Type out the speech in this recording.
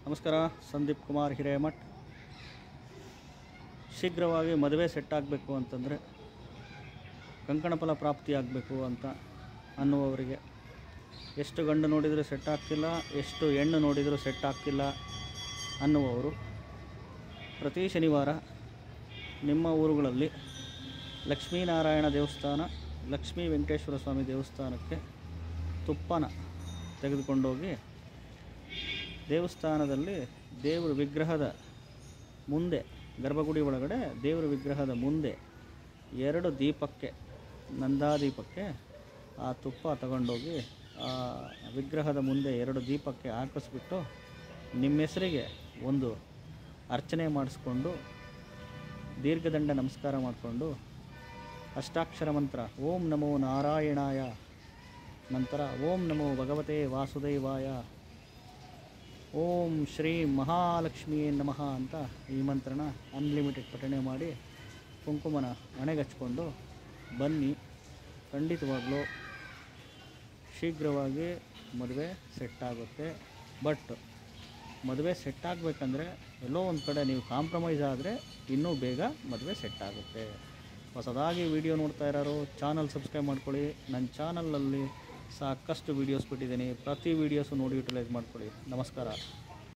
ನಮಸ್ಕಾರ ಸಂದೀಪ್ ಕುಮಾರ್ ಹಿರೇಮಠ್ ಶೀಘ್ರವಾಗಿ ಮದುವೆ ಸೆಟ್ ಆಗಬೇಕು ಅಂತಂದರೆ ಕಂಕಣಫಲ ಪ್ರಾಪ್ತಿಯಾಗಬೇಕು ಅಂತ ಅನ್ನುವವರಿಗೆ ಎಷ್ಟು ಗಂಡು ನೋಡಿದರೂ ಸೆಟ್ ಆಗ್ತಿಲ್ಲ ಎಷ್ಟು ಹೆಣ್ಣು ನೋಡಿದರೂ ಸೆಟ್ ಆಗ್ತಿಲ್ಲ ಅನ್ನುವವರು ಪ್ರತಿ ಶನಿವಾರ ನಿಮ್ಮ ಊರುಗಳಲ್ಲಿ ಲಕ್ಷ್ಮೀನಾರಾಯಣ ದೇವಸ್ಥಾನ ಲಕ್ಷ್ಮೀ ವೆಂಕಟೇಶ್ವರ ಸ್ವಾಮಿ ದೇವಸ್ಥಾನಕ್ಕೆ ತುಪ್ಪನ ತೆಗೆದುಕೊಂಡೋಗಿ ದೇವಸ್ಥಾನದಲ್ಲಿ ದೇವರ ವಿಗ್ರಹದ ಮುಂದೆ ಗರ್ಭಗುಡಿ ಒಳಗಡೆ ದೇವರ ವಿಗ್ರಹದ ಮುಂದೆ ಎರಡು ದೀಪಕ್ಕೆ ನಂದಾದೀಪಕ್ಕೆ ಆ ತುಪ್ಪ ತಗೊಂಡೋಗಿ ಆ ವಿಗ್ರಹದ ಮುಂದೆ ಎರಡು ದೀಪಕ್ಕೆ ಹಾಕಿಸ್ಬಿಟ್ಟು ನಿಮ್ಮ ಹೆಸರಿಗೆ ಒಂದು ಅರ್ಚನೆ ಮಾಡಿಸ್ಕೊಂಡು ದೀರ್ಘದಂಡ ನಮಸ್ಕಾರ ಮಾಡಿಕೊಂಡು ಅಷ್ಟಾಕ್ಷರ ಮಂತ್ರ ಓಂ ನಮೋ ನಾರಾಯಣಾಯ ನಂತರ ಓಂ ನಮೋ ಭಗವತೆ ವಾಸುದೇವಾಯ ಓಂ ಶ್ರೀ ಮಹಾಲಕ್ಷ್ಮೀ ನಮಃ ಅಂತ ಈ ಮಂತ್ರನ ಅನ್ಲಿಮಿಟೆಡ್ ಪಠಣೆ ಮಾಡಿ ಕುಂಕುಮನ ಹಣೆಗಚ್ಕೊಂಡು ಬನ್ನಿ ಖಂಡಿತವಾಗ್ಲೂ ಶೀಘ್ರವಾಗಿ ಮದುವೆ ಸೆಟ್ ಆಗುತ್ತೆ ಬಟ್ ಮದುವೆ ಸೆಟ್ ಆಗಬೇಕಂದ್ರೆ ಎಲ್ಲೋ ಒಂದು ಕಡೆ ನೀವು ಕಾಂಪ್ರಮೈಸ್ ಆದರೆ ಇನ್ನೂ ಬೇಗ ಮದುವೆ ಸೆಟ್ ಆಗುತ್ತೆ ಹೊಸದಾಗಿ ವಿಡಿಯೋ ನೋಡ್ತಾ ಇರೋರು ಚಾನಲ್ ಸಬ್ಸ್ಕ್ರೈಬ್ ಮಾಡ್ಕೊಳ್ಳಿ ನನ್ನ ಚಾನಲಲ್ಲಿ ಸಾಕಷ್ಟು ವೀಡಿಯೋಸ್ ಬಿಟ್ಟಿದ್ದೀನಿ ಪ್ರತಿ ವೀಡಿಯೋಸು ನೋಡಿ ಯುಟಿಲೈಸ್ ಮಾಡ್ಕೊಳ್ಳಿ ನಮಸ್ಕಾರ